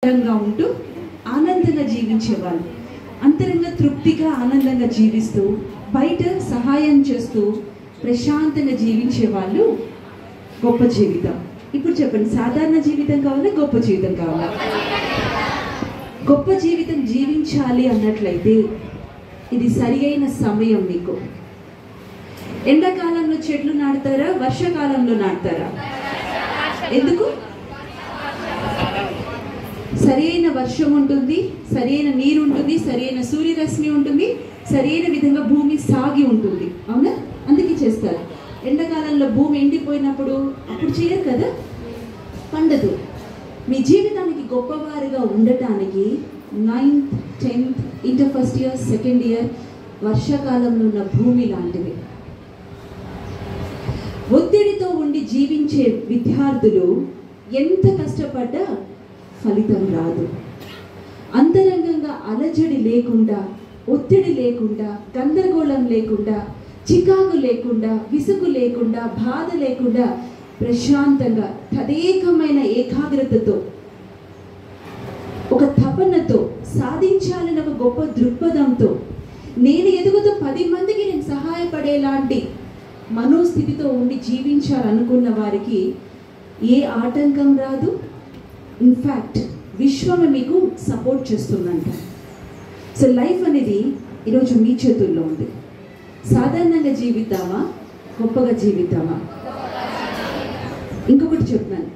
ఆనందంగా ఉంటూ ఆనందంగా జీవించేవాళ్ళు అంతరంగ తృప్తిగా ఆనందంగా జీవిస్తూ బయట సహాయం చేస్తూ ప్రశాంతంగా జీవించే వాళ్ళు గొప్ప జీవితం ఇప్పుడు చెప్పండి సాధారణ జీవితం కావాలా గొప్ప జీవితం కావాలా గొప్ప జీవితం జీవించాలి అన్నట్లయితే ఇది సరి అయిన సమయం మీకు ఎండాకాలంలో చెట్లు నాటుతారా వర్షాకాలంలో నాటుతారా ఎందుకు సరైన వర్షం ఉంటుంది సరైన నీరు ఉంటుంది సరైన సూర్యరశ్మి ఉంటుంది సరైన విధంగా భూమి సాగి ఉంటుంది అవునా అందుకే చేస్తారు ఎండాకాలంలో భూమి ఎండిపోయినప్పుడు అప్పుడు చేయరు కదా పండదు మీ జీవితానికి గొప్పవారుగా ఉండటానికి ninth tenth inter first year second year వర్షాకాలంలో ఉన్న భూమి లాంటివి ఒత్తిడితో ఉండి జీవించే విద్యార్థులు ఎంత కష్టపడ్డా ఫలితం రాదు అంతరంగంగా అలజడి లేకుండా ఒత్తిడి లేకుండా గందరగోళం లేకుండా చికాకు లేకుండా విసుగు లేకుండా బాధ లేకుండా ప్రశాంతంగా తదేకమైన ఏకాగ్రతతో ఒక తపనతో సాధించాలని ఒక గొప్ప దృక్పథంతో నేను ఎదుగుతూ పది మందికి నేను సహాయపడేలాంటి మనోస్థితితో ఉండి జీవించాలనుకున్న వారికి ఏ ఆటంకం రాదు ఇన్ఫ్యాక్ట్ విశ్వమే మీకు సపోర్ట్ చేస్తుందంట సో లైఫ్ అనేది ఈరోజు మీ చేతుల్లో ఉంది సాధారణంగా జీవిద్దామా గొప్పగా జీవిద్దామా ఇంకొకటి చెప్తాను